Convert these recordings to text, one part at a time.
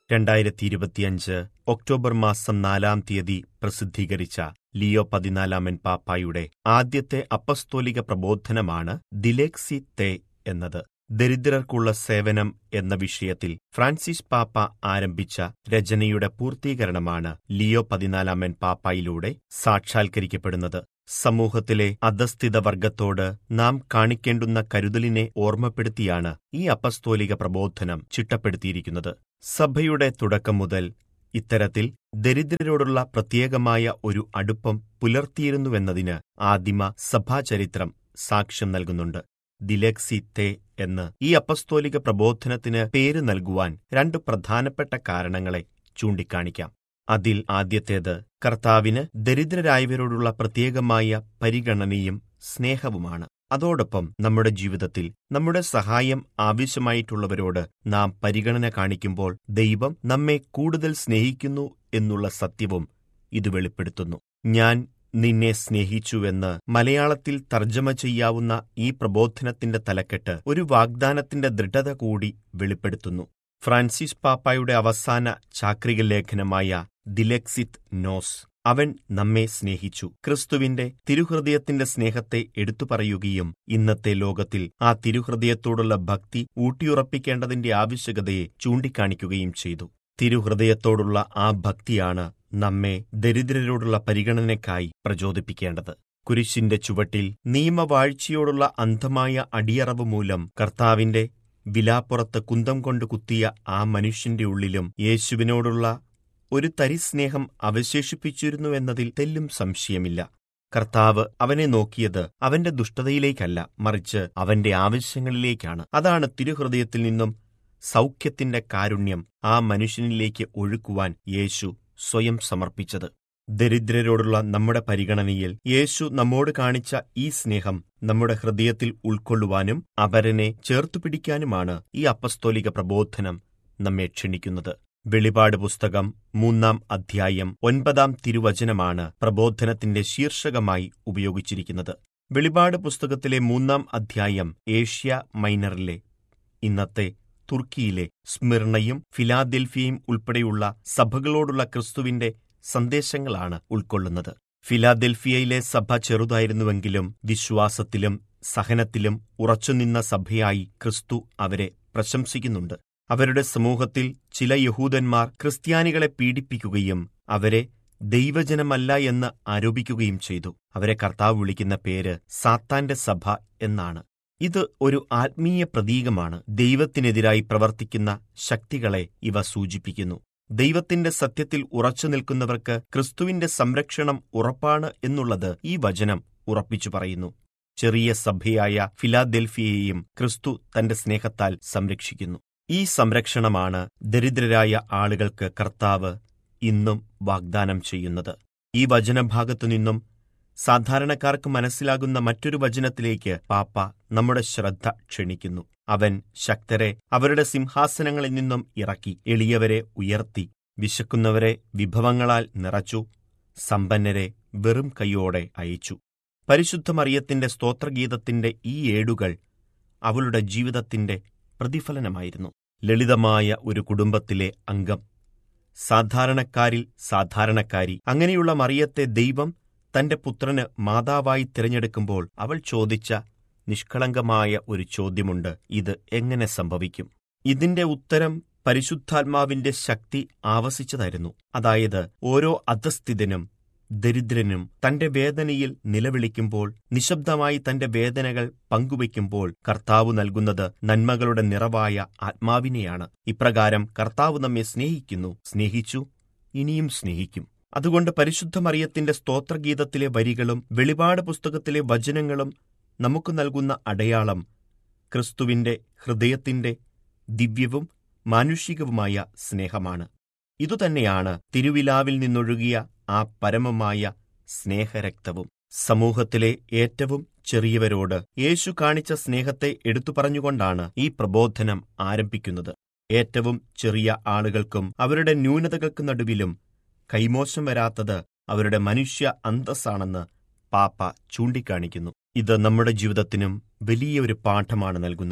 രണ്ടായിരത്തി ഇരുപത്തിയഞ്ച് ഒക്ടോബർ മാസം നാലാം തീയതി പ്രസിദ്ധീകരിച്ച ലിയോ പതിനാലാമൻ പാപ്പായുടെ ആദ്യത്തെ അപ്പസ്തോലിക പ്രബോധനമാണ് ദിലേക്സി തേ എന്നത് ദരിദ്രർക്കുള്ള സേവനം എന്ന വിഷയത്തിൽ ഫ്രാൻസിസ് പാപ്പ ആരംഭിച്ച രചനയുടെ പൂർത്തീകരണമാണ് ലിയോ പതിനാലാമൻ പാപ്പായിലൂടെ സാക്ഷാത്കരിക്കപ്പെടുന്നത് സമൂഹത്തിലെ അധസ്ഥിത വർഗത്തോട് നാം കാണിക്കേണ്ടുന്ന കരുതലിനെ ഓർമ്മപ്പെടുത്തിയാണ് ഈ അപ്പസ്തോലിക പ്രബോധനം ചിട്ടപ്പെടുത്തിയിരിക്കുന്നത് സഭയുടെ തുടക്കം മുതൽ ഇത്തരത്തിൽ ദരിദ്രരോടുള്ള പ്രത്യേകമായ ഒരു അടുപ്പം പുലർത്തിയിരുന്നുവെന്നതിന് ആദിമ സഭാചരിത്രം സാക്ഷ്യം നൽകുന്നുണ്ട് ദിലെക്സി തേ എന്ന് ഈ അപ്പസ്തോലിക പ്രബോധനത്തിന് പേര് നൽകുവാൻ രണ്ട് പ്രധാനപ്പെട്ട കാരണങ്ങളെ ചൂണ്ടിക്കാണിക്കാം അതിൽ ആദ്യത്തേത് കർത്താവിന് ദരിദ്രരായവരോടുള്ള പ്രത്യേകമായ പരിഗണനയും സ്നേഹവുമാണ് അതോടൊപ്പം നമ്മുടെ ജീവിതത്തിൽ നമ്മുടെ സഹായം ആവശ്യമായിട്ടുള്ളവരോട് നാം പരിഗണന കാണിക്കുമ്പോൾ ദൈവം നമ്മെ കൂടുതൽ സ്നേഹിക്കുന്നു എന്നുള്ള സത്യവും ഇത് വെളിപ്പെടുത്തുന്നു ഞാൻ നിന്നെ സ്നേഹിച്ചുവെന്ന് മലയാളത്തിൽ തർജ്ജമ ചെയ്യാവുന്ന ഈ പ്രബോധനത്തിന്റെ തലക്കെട്ട് ഒരു വാഗ്ദാനത്തിന്റെ ദൃഢത കൂടി വെളിപ്പെടുത്തുന്നു ഫ്രാൻസിസ് പാപ്പായുടെ അവസാന ചാക്രിക ലേഖനമായ ദിലെക്സിത് നോസ് അവൻ നമ്മെ സ്നേഹിച്ചു ക്രിസ്തുവിന്റെ തിരുഹൃദയത്തിന്റെ സ്നേഹത്തെ എടുത്തു പറയുകയും ഇന്നത്തെ ലോകത്തിൽ ആ തിരുഹൃദയത്തോടുള്ള ഭക്തി ഊട്ടിയുറപ്പിക്കേണ്ടതിന്റെ ആവശ്യകതയെ ചൂണ്ടിക്കാണിക്കുകയും ചെയ്തു തിരുഹൃദയത്തോടുള്ള ആ ഭക്തിയാണ് നമ്മെ ദരിദ്രരോടുള്ള പരിഗണനയ്ക്കായി പ്രചോദിപ്പിക്കേണ്ടത് കുരിശിന്റെ ചുവട്ടിൽ നിയമവാഴ്ചയോടുള്ള അന്ധമായ അടിയറവ് മൂലം കർത്താവിന്റെ വിലാപ്പുറത്ത് കുന്തം കൊണ്ട് കുത്തിയ ആ മനുഷ്യന്റെ ഉള്ളിലും യേശുവിനോടുള്ള ഒരു തരിസ്നേഹം അവശേഷിപ്പിച്ചിരുന്നുവെന്നതിൽ തെല്ലും സംശയമില്ല കർത്താവ് അവനെ നോക്കിയത് അവന്റെ ദുഷ്ടതയിലേക്കല്ല മറിച്ച് അവന്റെ ആവശ്യങ്ങളിലേക്കാണ് അതാണ് തിരുഹൃദയത്തിൽ നിന്നും സൗഖ്യത്തിന്റെ കാരുണ്യം ആ മനുഷ്യനിലേക്ക് ഒഴുക്കുവാൻ യേശു സ്വയം സമർപ്പിച്ചത് ദരിദ്രരോടുള്ള നമ്മുടെ പരിഗണനയിൽ യേശു നമ്മോട് കാണിച്ച ഈ സ്നേഹം നമ്മുടെ ഹൃദയത്തിൽ ഉൾക്കൊള്ളുവാനും അവരനെ ചേർത്തുപിടിക്കാനുമാണ് ഈ അപ്പസ്തോലിക പ്രബോധനം നമ്മെ ക്ഷണിക്കുന്നത് വെളിപാട് പുസ്തകം മൂന്നാം അധ്യായം ഒൻപതാം തിരുവചനമാണ് പ്രബോധനത്തിന്റെ ശീർഷകമായി ഉപയോഗിച്ചിരിക്കുന്നത് വെളിപാട് പുസ്തകത്തിലെ മൂന്നാം അധ്യായം ഏഷ്യ മൈനറിലെ ഇന്നത്തെ തുർക്കിയിലെ സ്മിർണയും ഫിലാദെൽഫിയയും ഉൾപ്പെടെയുള്ള സഭകളോടുള്ള ക്രിസ്തുവിന്റെ സന്ദേശങ്ങളാണ് ഉൾക്കൊള്ളുന്നത് ഫിലാദെൽഫിയയിലെ സഭ ചെറുതായിരുന്നുവെങ്കിലും വിശ്വാസത്തിലും സഹനത്തിലും ഉറച്ചുനിന്ന സഭയായി ക്രിസ്തു അവരെ പ്രശംസിക്കുന്നുണ്ട് അവരുടെ സമൂഹത്തിൽ ചില യഹൂദന്മാർ ക്രിസ്ത്യാനികളെ പീഡിപ്പിക്കുകയും അവരെ ദൈവജനമല്ല എന്ന് ആരോപിക്കുകയും ചെയ്തു അവരെ കർത്താവ് വിളിക്കുന്ന പേര് സാത്താന്റെ സഭ എന്നാണ് ഇത് ഒരു ആത്മീയ പ്രതീകമാണ് ദൈവത്തിനെതിരായി പ്രവർത്തിക്കുന്ന ശക്തികളെ ഇവ സൂചിപ്പിക്കുന്നു ദൈവത്തിന്റെ സത്യത്തിൽ ഉറച്ചു നിൽക്കുന്നവർക്ക് ക്രിസ്തുവിന്റെ സംരക്ഷണം ഉറപ്പാണ് എന്നുള്ളത് ഈ വചനം ഉറപ്പിച്ചു പറയുന്നു ചെറിയ സഭയായ ഫിലാദെൽഫിയയെയും ക്രിസ്തു തന്റെ സ്നേഹത്താൽ സംരക്ഷിക്കുന്നു ഈ സംരക്ഷണമാണ് ദരിദ്രരായ ആളുകൾക്ക് കർത്താവ് ഇന്നും വാഗ്ദാനം ചെയ്യുന്നത് ഈ വചനഭാഗത്തു നിന്നും സാധാരണക്കാർക്ക് മനസ്സിലാകുന്ന മറ്റൊരു വചനത്തിലേക്ക് പാപ്പ നമ്മുടെ ശ്രദ്ധ ക്ഷണിക്കുന്നു അവൻ ശക്തരെ അവരുടെ സിംഹാസനങ്ങളിൽ നിന്നും ഇറക്കി എളിയവരെ ഉയർത്തി വിശക്കുന്നവരെ വിഭവങ്ങളാൽ നിറച്ചു സമ്പന്നരെ വെറും കൈയോടെ അയച്ചു പരിശുദ്ധ മറിയത്തിന്റെ സ്തോത്രഗീതത്തിന്റെ ഈ ഏടുകൾ അവളുടെ ജീവിതത്തിന്റെ പ്രതിഫലനമായിരുന്നു ലളിതമായ ഒരു കുടുംബത്തിലെ അംഗം സാധാരണക്കാരിൽ സാധാരണക്കാരി അങ്ങനെയുള്ള മറിയത്തെ ദൈവം തന്റെ പുത്രന് മാതാവായി തിരഞ്ഞെടുക്കുമ്പോൾ അവൾ ചോദിച്ച നിഷ്കളങ്കമായ ഒരു ചോദ്യമുണ്ട് ഇത് എങ്ങനെ സംഭവിക്കും ഇതിന്റെ ഉത്തരം പരിശുദ്ധാത്മാവിന്റെ ശക്തി ആവസിച്ചതായിരുന്നു അതായത് ഓരോ അധസ്ഥിതനും ദരിദ്രനും തന്റെ വേദനയിൽ നിലവിളിക്കുമ്പോൾ നിശബ്ദമായി തന്റെ വേദനകൾ പങ്കുവയ്ക്കുമ്പോൾ കർത്താവ് നൽകുന്നത് നന്മകളുടെ നിറവായ ആത്മാവിനെയാണ് ഇപ്രകാരം കർത്താവ് നമ്മെ സ്നേഹിക്കുന്നു സ്നേഹിച്ചു ഇനിയും സ്നേഹിക്കും അതുകൊണ്ട് പരിശുദ്ധ മറിയത്തിന്റെ സ്തോത്രഗീതത്തിലെ വരികളും വെളിപാട് പുസ്തകത്തിലെ വചനങ്ങളും നമുക്ക് നൽകുന്ന അടയാളം ക്രിസ്തുവിന്റെ ഹൃദയത്തിന്റെ ദിവ്യവും മാനുഷികവുമായ സ്നേഹമാണ് ഇതുതന്നെയാണ് തിരുവിലാവിൽ നിന്നൊഴുകിയ ആ പരമമായ സ്നേഹരക്തവും സമൂഹത്തിലെ ഏറ്റവും ചെറിയവരോട് യേശു കാണിച്ച സ്നേഹത്തെ എടുത്തു പറഞ്ഞുകൊണ്ടാണ് ഈ പ്രബോധനം ആരംഭിക്കുന്നത് ഏറ്റവും ചെറിയ ആളുകൾക്കും അവരുടെ ന്യൂനതകൾക്ക് നടുവിലും കൈമോശം വരാത്തത് അവരുടെ മനുഷ്യ അന്തസ്സാണെന്ന് പാപ്പ ചൂണ്ടിക്കാണിക്കുന്നു ഇത് നമ്മുടെ ജീവിതത്തിനും വലിയൊരു പാഠമാണ് നൽകുന്നത്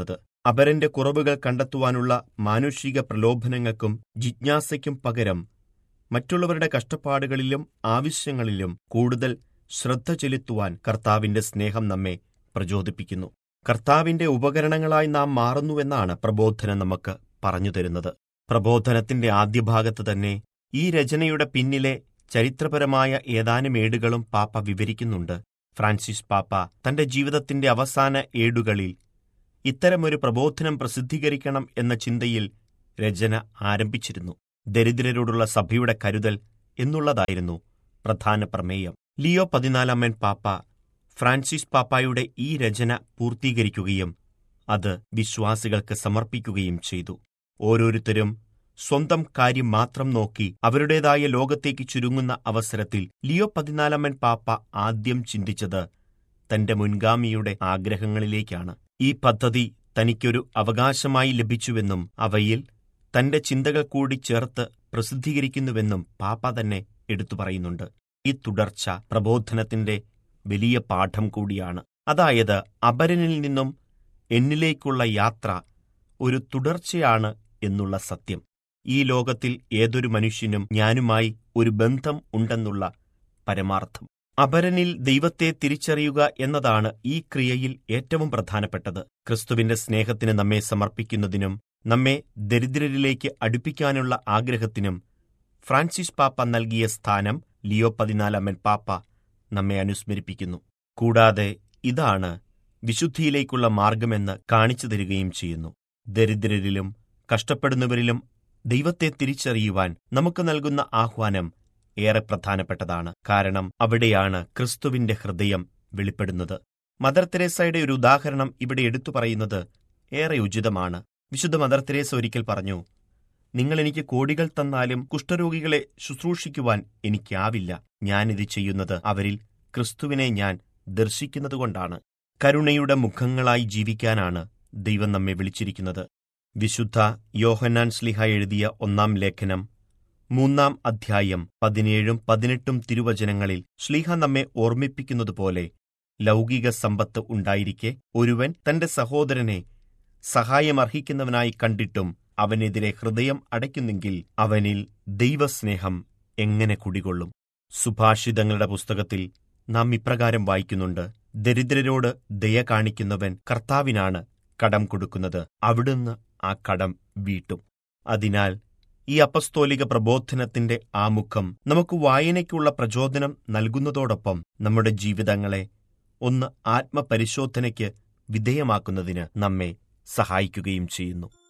അപരന്റെ കുറവുകൾ കണ്ടെത്തുവാനുള്ള മാനുഷിക പ്രലോഭനങ്ങൾക്കും ജിജ്ഞാസയ്ക്കും പകരം മറ്റുള്ളവരുടെ കഷ്ടപ്പാടുകളിലും ആവശ്യങ്ങളിലും കൂടുതൽ ശ്രദ്ധ ചെലുത്തുവാൻ കർത്താവിന്റെ സ്നേഹം നമ്മെ പ്രചോദിപ്പിക്കുന്നു കർത്താവിന്റെ ഉപകരണങ്ങളായി നാം മാറുന്നുവെന്നാണ് പ്രബോധനം നമുക്ക് പറഞ്ഞു തരുന്നത് പ്രബോധനത്തിന്റെ ആദ്യ ഭാഗത്ത് തന്നെ ഈ രചനയുടെ പിന്നിലെ ചരിത്രപരമായ ഏതാനും ഏടുകളും പാപ്പ വിവരിക്കുന്നുണ്ട് ഫ്രാൻസിസ് പാപ്പ തന്റെ ജീവിതത്തിന്റെ അവസാന ഏടുകളിൽ ഇത്തരമൊരു പ്രബോധനം പ്രസിദ്ധീകരിക്കണം എന്ന ചിന്തയിൽ രചന ആരംഭിച്ചിരുന്നു ദരിദ്രരോടുള്ള സഭയുടെ കരുതൽ എന്നുള്ളതായിരുന്നു പ്രധാന പ്രമേയം ലിയോ പതിനാലാമൻ പാപ്പ ഫ്രാൻസിസ് പാപ്പായുടെ ഈ രചന പൂർത്തീകരിക്കുകയും അത് വിശ്വാസികൾക്ക് സമർപ്പിക്കുകയും ചെയ്തു ഓരോരുത്തരും സ്വന്തം കാര്യം മാത്രം നോക്കി അവരുടേതായ ലോകത്തേക്ക് ചുരുങ്ങുന്ന അവസരത്തിൽ ലിയോ പതിനാലാമൻ പാപ്പ ആദ്യം ചിന്തിച്ചത് തന്റെ മുൻഗാമിയുടെ ആഗ്രഹങ്ങളിലേക്കാണ് ഈ പദ്ധതി തനിക്കൊരു അവകാശമായി ലഭിച്ചുവെന്നും അവയിൽ തന്റെ ചിന്തകൾ കൂടി ചേർത്ത് പ്രസിദ്ധീകരിക്കുന്നുവെന്നും പാപ്പ തന്നെ എടുത്തു പറയുന്നുണ്ട് ഈ തുടർച്ച പ്രബോധനത്തിന്റെ വലിയ പാഠം കൂടിയാണ് അതായത് അപരനിൽ നിന്നും എന്നിലേക്കുള്ള യാത്ര ഒരു തുടർച്ചയാണ് എന്നുള്ള സത്യം ഈ ലോകത്തിൽ ഏതൊരു മനുഷ്യനും ഞാനുമായി ഒരു ബന്ധം ഉണ്ടെന്നുള്ള പരമാർത്ഥം അപരനിൽ ദൈവത്തെ തിരിച്ചറിയുക എന്നതാണ് ഈ ക്രിയയിൽ ഏറ്റവും പ്രധാനപ്പെട്ടത് ക്രിസ്തുവിന്റെ സ്നേഹത്തിന് നമ്മെ സമർപ്പിക്കുന്നതിനും നമ്മെ ദരിദ്രരിലേക്ക് അടുപ്പിക്കാനുള്ള ആഗ്രഹത്തിനും ഫ്രാൻസിസ് പാപ്പ നൽകിയ സ്ഥാനം ലിയോ പതിനാലാമൻ പാപ്പ നമ്മെ അനുസ്മരിപ്പിക്കുന്നു കൂടാതെ ഇതാണ് വിശുദ്ധിയിലേക്കുള്ള മാർഗമെന്ന് കാണിച്ചു തരികയും ചെയ്യുന്നു ദരിദ്രരിലും കഷ്ടപ്പെടുന്നവരിലും ദൈവത്തെ തിരിച്ചറിയുവാൻ നമുക്ക് നൽകുന്ന ആഹ്വാനം ഏറെ പ്രധാനപ്പെട്ടതാണ് കാരണം അവിടെയാണ് ക്രിസ്തുവിന്റെ ഹൃദയം വെളിപ്പെടുന്നത് മദർ തെരേസയുടെ ഒരു ഉദാഹരണം ഇവിടെ എടുത്തു പറയുന്നത് ഏറെ ഉചിതമാണ് വിശുദ്ധ മദർ തെരേസ ഒരിക്കൽ പറഞ്ഞു നിങ്ങൾ എനിക്ക് കോടികൾ തന്നാലും കുഷ്ഠരോഗികളെ ശുശ്രൂഷിക്കുവാൻ എനിക്കാവില്ല ഞാനിത് ചെയ്യുന്നത് അവരിൽ ക്രിസ്തുവിനെ ഞാൻ ദർശിക്കുന്നതുകൊണ്ടാണ് കരുണയുടെ മുഖങ്ങളായി ജീവിക്കാനാണ് ദൈവം നമ്മെ വിളിച്ചിരിക്കുന്നത് വിശുദ്ധ യോഹന്നാൻ സ്ലിഹ എഴുതിയ ഒന്നാം ലേഖനം മൂന്നാം അധ്യായം പതിനേഴും പതിനെട്ടും തിരുവചനങ്ങളിൽ ശ്ലീഹ നമ്മെ ഓർമ്മിപ്പിക്കുന്നതുപോലെ ലൗകിക സമ്പത്ത് ഉണ്ടായിരിക്കെ ഒരുവൻ തന്റെ സഹോദരനെ സഹായമർഹിക്കുന്നവനായി കണ്ടിട്ടും അവനെതിരെ ഹൃദയം അടയ്ക്കുന്നെങ്കിൽ അവനിൽ ദൈവസ്നേഹം എങ്ങനെ കുടികൊള്ളും സുഭാഷിതങ്ങളുടെ പുസ്തകത്തിൽ നാം ഇപ്രകാരം വായിക്കുന്നുണ്ട് ദരിദ്രരോട് ദയ കാണിക്കുന്നവൻ കർത്താവിനാണ് കടം കൊടുക്കുന്നത് അവിടുന്ന് ആ കടം വീട്ടും അതിനാൽ ഈ അപസ്തോലിക പ്രബോധനത്തിന്റെ ആമുഖം നമുക്ക് വായനയ്ക്കുള്ള പ്രചോദനം നൽകുന്നതോടൊപ്പം നമ്മുടെ ജീവിതങ്ങളെ ഒന്ന് ആത്മപരിശോധനയ്ക്ക് വിധേയമാക്കുന്നതിന് നമ്മെ സഹായിക്കുകയും ചെയ്യുന്നു